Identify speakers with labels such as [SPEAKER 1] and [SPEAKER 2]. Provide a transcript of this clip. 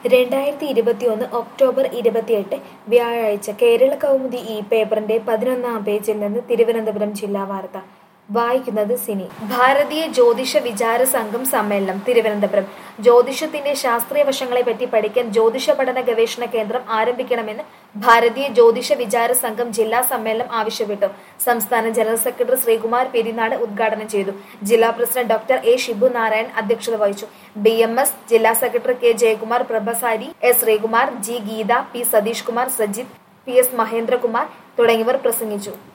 [SPEAKER 1] രണ്ടായിരത്തി ഇരുപത്തിയൊന്ന് ഒക്ടോബർ ഇരുപത്തിയെട്ട് വ്യാഴാഴ്ച കേരള കൗമുദി ഈ പേപ്പറിന്റെ പതിനൊന്നാം പേജിൽ നിന്ന് തിരുവനന്തപുരം ജില്ലാ വാർത്ത വായിക്കുന്നത് സിനി ഭാരതീയ ജ്യോതിഷ വിചാര സംഘം സമ്മേളനം തിരുവനന്തപുരം ജ്യോതിഷത്തിന്റെ ശാസ്ത്രീയ വശങ്ങളെപ്പറ്റി പഠിക്കാൻ ജ്യോതിഷ പഠന ഗവേഷണ കേന്ദ്രം ആരംഭിക്കണമെന്ന് ഭാരതീയ ജ്യോതിഷ വിചാര സംഘം ജില്ലാ സമ്മേളനം ആവശ്യപ്പെട്ടു സംസ്ഥാന ജനറൽ സെക്രട്ടറി ശ്രീകുമാർ പെരിനാട് ഉദ്ഘാടനം ചെയ്തു ജില്ലാ president doctor A Shibu Narayan അധ്യക്ഷത വഹിച്ചു ബി എം എസ് ജില്ലാ സെക്രട്ടറി കെ ജയകുമാർ പ്രഭസാരി S Sreekumar G Geetha P Satheesh Kumar Sajith P S Mahendrakumar തുടങ്ങിയവർ പ്രസംഗിച്ചു